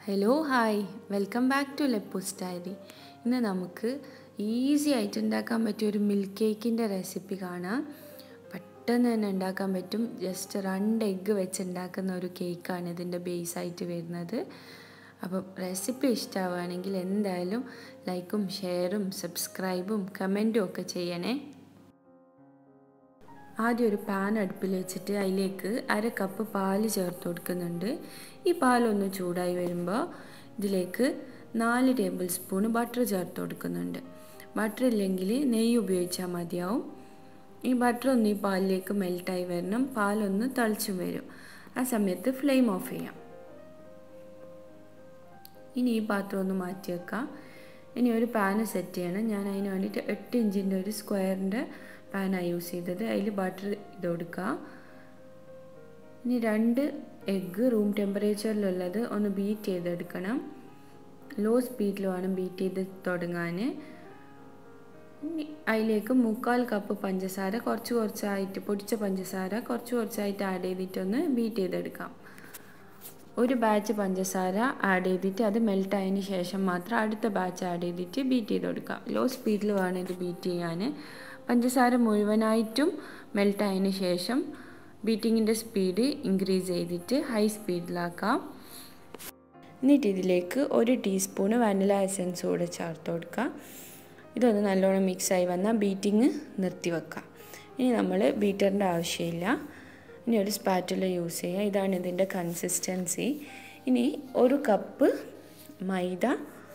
hello hi welcome back to ലെപ്പൂസ് diary ഇന്ന് നമുക്ക് ഈസി ആയിട്ട് ഉണ്ടാക്കാൻ പറ്റിയ ഒരു മിൽക്ക് കേക്കിൻ്റെ റെസിപ്പി കാണാം പെട്ടെന്ന് തന്നെ ഉണ്ടാക്കാൻ പറ്റും ജസ്റ്റ് രണ്ട് എഗ്ഗ് വെച്ച് ഉണ്ടാക്കുന്ന ഒരു കേക്കാണ് ഇതിൻ്റെ ബേസ് ആയിട്ട് വരുന്നത് അപ്പം റെസിപ്പി ഇഷ്ടമാവുകയാണെങ്കിൽ എന്തായാലും ലൈക്കും ഷെയറും സബ്സ്ക്രൈബും കമൻറ്റും ഒക്കെ ചെയ്യണേ ആദ്യം ഒരു പാൻ അടുപ്പിൽ വെച്ചിട്ട് അതിലേക്ക് അര കപ്പ് പാല് ചേർത്ത് കൊടുക്കുന്നുണ്ട് ഈ പാലൊന്ന് ചൂടായി വരുമ്പോൾ ഇതിലേക്ക് നാല് ടേബിൾ സ്പൂൺ ബട്ടർ ചേർത്ത് കൊടുക്കുന്നുണ്ട് ബട്ടർ ഇല്ലെങ്കിൽ നെയ്യ് ഉപയോഗിച്ചാൽ മതിയാവും ഈ ബട്ടർ ഒന്ന് ഈ പാലിലേക്ക് മെൽട്ടായി വരണം പാലൊന്ന് തളിച്ചും വരും ആ സമയത്ത് ഫ്ലെയിം ഓഫ് ചെയ്യാം ഇനി ഈ പാത്രം ഒന്ന് മാറ്റി വെക്കാം ഇനി ഒരു പാന് സെറ്റ് ചെയ്യണം ഞാൻ അതിന് വേണ്ടിയിട്ട് എട്ട് ഇഞ്ചിൻ്റെ ഒരു സ്ക്വയറിൻ്റെ പാനാണ് യൂസ് ചെയ്തത് അതിൽ ബട്ടർ ഇത് കൊടുക്കുക ഇനി രണ്ട് എഗ്ഗ് റൂം ടെമ്പറേച്ചറിലുള്ളത് ഒന്ന് ബീറ്റ് ചെയ്തെടുക്കണം ലോ സ്പീഡിൽ വേണം ബീറ്റ് ചെയ്ത് തുടങ്ങാൻ അതിലേക്ക് മുക്കാൽ കപ്പ് പഞ്ചസാര കുറച്ച് കുറച്ചായിട്ട് പൊടിച്ച പഞ്ചസാര കുറച്ച് കുറച്ചായിട്ട് ആഡ് ചെയ്തിട്ടൊന്ന് ബീറ്റ് ചെയ്തെടുക്കാം ഒരു ബാച്ച് പഞ്ചസാര ആഡ് ചെയ്തിട്ട് അത് മെൽറ്റ് ആയതിന് ശേഷം മാത്രം അടുത്ത ബാച്ച് ആഡ് ചെയ്തിട്ട് ബീറ്റ് ചെയ്ത് കൊടുക്കാം ലോ സ്പീഡിൽ വേണം ഇത് ബീറ്റ് ചെയ്യാൻ പഞ്ചസാര മുഴുവനായിട്ടും മെൽറ്റ് ആയതിന് ശേഷം ബീറ്റിങ്ങിൻ്റെ സ്പീഡ് ഇൻക്രീസ് ചെയ്തിട്ട് ഹൈ സ്പീഡിലാക്കാം എന്നിട്ട് ഇതിലേക്ക് ഒരു ടീസ്പൂണ് വാനില എസൻസ് കൂടെ ചേർത്ത് കൊടുക്കുക ഇതൊന്ന് നല്ലോണം മിക്സായി വന്നാൽ ബീറ്റിങ് നിർത്തി വെക്കാം ഇനി നമ്മൾ ബീറ്ററിൻ്റെ ആവശ്യമില്ല ഇനി ഒരു സ്പാറ്റുല യൂസ് ചെയ്യുക ഇതാണ് ഇതിൻ്റെ കൺസിസ്റ്റൻസി ഇനി ഒരു കപ്പ് മൈദ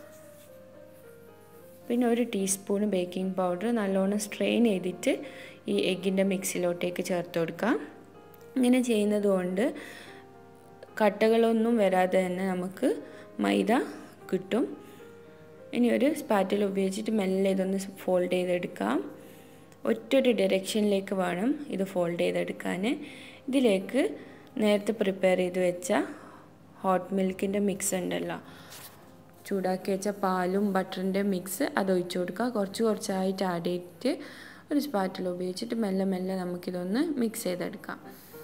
പിന്നെ ഒരു ടീസ്പൂൺ ബേക്കിംഗ് പൗഡർ നല്ലോണം സ്ട്രെയിൻ ചെയ്തിട്ട് ഈ എഗ്ഗിൻ്റെ മിക്സിലോട്ടേക്ക് ചേർത്ത് കൊടുക്കാം ഇങ്ങനെ ചെയ്യുന്നത് കൊണ്ട് കട്ടകളൊന്നും വരാതെ തന്നെ നമുക്ക് മൈദ കിട്ടും ഇനി ഒരു സ്പാറ്റിൽ ഉപയോഗിച്ചിട്ട് മെല്ലെ ഇതൊന്ന് ഫോൾഡ് ചെയ്തെടുക്കാം ഒറ്റൊരു ഡയറക്ഷനിലേക്ക് വേണം ഇത് ഫോൾഡ് ചെയ്തെടുക്കാൻ ഇതിലേക്ക് നേരത്തെ പ്രിപ്പയർ ചെയ്ത് വെച്ച ഹോട്ട് മിൽക്കിൻ്റെ മിക്സ് ഉണ്ടല്ലോ ചൂടാക്കി വെച്ച പാലും ബട്ടറിൻ്റെ മിക്സ് അത് ഒഴിച്ചു കൊടുക്കുക കുറച്ച് കുറച്ചായിട്ട് ആഡ് ചെയ്തിട്ട് ഒരു സ്പാറ്റിൽ ഉപയോഗിച്ചിട്ട് മെല്ലെ മെല്ലെ നമുക്കിതൊന്ന് മിക്സ് ചെയ്തെടുക്കാം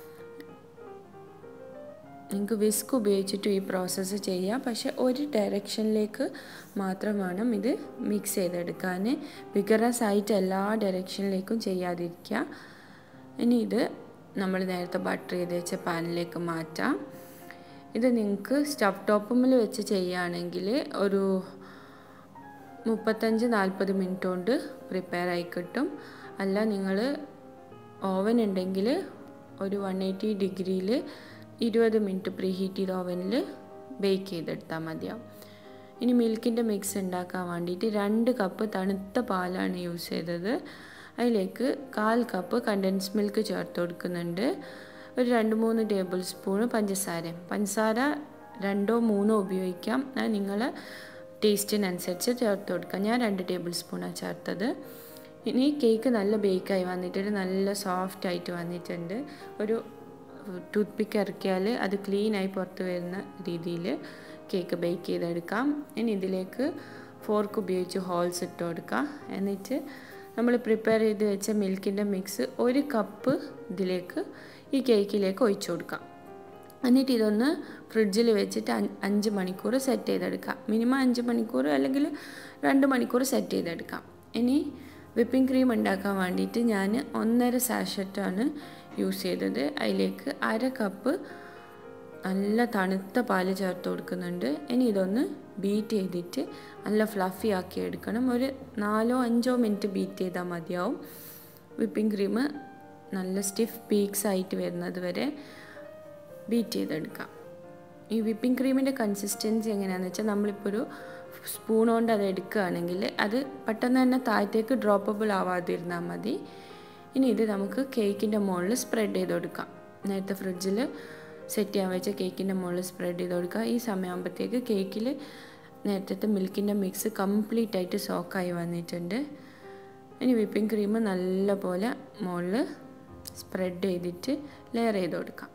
നിങ്ങൾക്ക് വിസ്ക് ഉപയോഗിച്ചിട്ടും ഈ പ്രോസസ്സ് ചെയ്യാം പക്ഷെ ഒരു ഡയറക്ഷനിലേക്ക് മാത്രം വേണം ഇത് മിക്സ് ചെയ്തെടുക്കാൻ വിഗറസ് ആയിട്ട് എല്ലാ ഡയറക്ഷനിലേക്കും ചെയ്യാതിരിക്കുക ഇനി ഇത് നമ്മൾ നേരത്തെ ബട്ടർ ചെയ്ത് വെച്ച പാനിലേക്ക് മാറ്റാം ഇത് നിങ്ങൾക്ക് സ്റ്റവ് ടോപ്പുമ്മിൽ വെച്ച് ചെയ്യുകയാണെങ്കിൽ ഒരു മുപ്പത്തഞ്ച് നാൽപ്പത് മിനിറ്റ് കൊണ്ട് പ്രിപ്പയർ ആയി കിട്ടും അല്ല നിങ്ങൾ ഓവൻ ഉണ്ടെങ്കിൽ ഒരു വൺ എയ്റ്റി ഡിഗ്രിയിൽ ഇരുപത് മിനിറ്റ് പ്രീ ഹീറ്റ് ചെയ്ത ഓവനിൽ ബേക്ക് ചെയ്തെടുത്താൽ മതിയാവും ഇനി മിൽക്കിൻ്റെ മിക്സ് ഉണ്ടാക്കാൻ വേണ്ടിയിട്ട് രണ്ട് കപ്പ് തണുത്ത പാലാണ് യൂസ് ചെയ്തത് അതിലേക്ക് കാൽ കപ്പ് കണ്ടൻസ് മിൽക്ക് ചേർത്ത് കൊടുക്കുന്നുണ്ട് ഒരു രണ്ട് മൂന്ന് ടേബിൾ സ്പൂൺ പഞ്ചസാര പഞ്ചസാര രണ്ടോ മൂന്നോ ഉപയോഗിക്കാം അത് നിങ്ങൾ ടേസ്റ്റിനനുസരിച്ച് ചേർത്ത് കൊടുക്കാം ഞാൻ രണ്ട് ടേബിൾ സ്പൂണാണ് ചേർത്തത് ഇനി കേക്ക് നല്ല ബേക്കായി വന്നിട്ടുണ്ട് നല്ല സോഫ്റ്റ് ആയിട്ട് വന്നിട്ടുണ്ട് ഒരു ടൂത്ത് പിക്ക് ഇറക്കിയാൽ അത് ക്ലീനായി പുറത്ത് വരുന്ന രീതിയിൽ കേക്ക് ബേക്ക് ചെയ്തെടുക്കാം ഇനി ഇതിലേക്ക് ഫോർക്ക് ഉപയോഗിച്ച് ഹോൾസ് ഇട്ട് കൊടുക്കാം എന്നിട്ട് നമ്മൾ പ്രിപ്പയർ ചെയ്ത് വെച്ച മിൽക്കിൻ്റെ മിക്സ് ഒരു കപ്പ് ഇതിലേക്ക് ഈ കേക്കിലേക്ക് ഒഴിച്ചു കൊടുക്കാം എന്നിട്ട് ഇതൊന്ന് ഫ്രിഡ്ജിൽ വെച്ചിട്ട് അഞ്ച് മണിക്കൂർ സെറ്റ് ചെയ്തെടുക്കാം മിനിമം അഞ്ച് മണിക്കൂർ അല്ലെങ്കിൽ രണ്ട് മണിക്കൂർ സെറ്റ് ചെയ്തെടുക്കാം ഇനി വിപ്പിംഗ് ക്രീം ഉണ്ടാക്കാൻ വേണ്ടിയിട്ട് ഞാൻ ഒന്നര സാഷറ്റാണ് യൂസ് ചെയ്തത് അതിലേക്ക് അര കപ്പ് നല്ല തണുത്ത പാല് ചേർത്ത് കൊടുക്കുന്നുണ്ട് ഇനി ഇതൊന്ന് ബീറ്റ് ചെയ്തിട്ട് നല്ല ഫ്ലഫി ആക്കി എടുക്കണം ഒരു നാലോ അഞ്ചോ മിനിറ്റ് ബീറ്റ് ചെയ്താൽ മതിയാവും വിപ്പിംഗ് ക്രീം നല്ല സ്റ്റിഫ് പീക്സ് ആയിട്ട് വരുന്നത് വരെ ബീറ്റ് ചെയ്തെടുക്കാം ഈ വിപ്പിംഗ് ക്രീമിൻ്റെ കൺസിസ്റ്റൻസി എങ്ങനെയാണെന്ന് വെച്ചാൽ നമ്മളിപ്പോൾ ഒരു സ്പൂൺ കൊണ്ട് അത് എടുക്കുകയാണെങ്കിൽ അത് പെട്ടെന്ന് തന്നെ താഴത്തേക്ക് ഡ്രോപ്പബിൾ ആവാതിരുന്നാൽ മതി ഇനി ഇത് നമുക്ക് കേക്കിൻ്റെ മുകളിൽ സ്പ്രെഡ് ചെയ്ത് കൊടുക്കാം നേരത്തെ ഫ്രിഡ്ജിൽ സെറ്റ് ചെയ്യാൻ വെച്ച കേക്കിൻ്റെ മുകളിൽ സ്പ്രെഡ് ചെയ്ത് കൊടുക്കുക ഈ സമയമാകുമ്പോഴത്തേക്ക് കേക്കിൽ നേരത്തെ മിൽക്കിൻ്റെ മിക്സ് കംപ്ലീറ്റ് ആയിട്ട് സോക്കായി വന്നിട്ടുണ്ട് ഇനി വിപ്പിംഗ് ക്രീം നല്ലപോലെ മുകളിൽ സ്പ്രെഡ് ചെയ്തിട്ട് ലെയർ ചെയ്ത് കൊടുക്കാം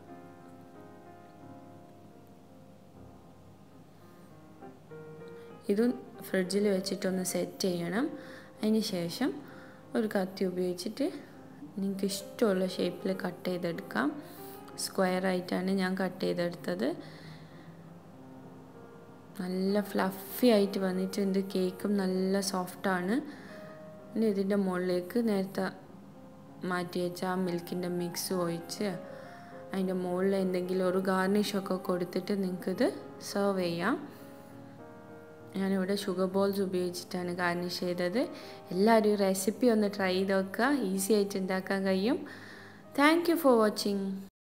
ഇതും ഫ്രിഡ്ജിൽ വെച്ചിട്ടൊന്ന് സെറ്റ് ചെയ്യണം അതിന് ശേഷം ഒരു കത്തി ഉപയോഗിച്ചിട്ട് നിങ്ങൾക്ക് ഇഷ്ടമുള്ള ഷേപ്പിൽ കട്ട് ചെയ്തെടുക്കാം സ്ക്വയർ ആയിട്ടാണ് ഞാൻ കട്ട് ചെയ്തെടുത്തത് നല്ല ഫ്ലഫി ആയിട്ട് വന്നിട്ടുണ്ട് കേക്കും നല്ല സോഫ്റ്റാണ് ഇനി ഇതിൻ്റെ മുകളിലേക്ക് നേരത്തെ മാറ്റി വെച്ച ആ മിൽക്കിൻ്റെ മിക്സ് ഒഴിച്ച് അതിൻ്റെ മുകളിൽ എന്തെങ്കിലും ഒരു ഗാർണിഷൊക്കെ കൊടുത്തിട്ട് നിങ്ങൾക്കിത് സെർവ് ചെയ്യാം ഞാനിവിടെ ഷുഗർ ബോൾസ് ഉപയോഗിച്ചിട്ടാണ് ഗാർണിഷ് ചെയ്തത് എല്ലാവരും ഈ റെസിപ്പി ഒന്ന് ട്രൈ ചെയ്ത് നോക്കുക ഈസി ആയിട്ട് ഉണ്ടാക്കാൻ കഴിയും താങ്ക് യു ഫോർ വാച്ചിങ്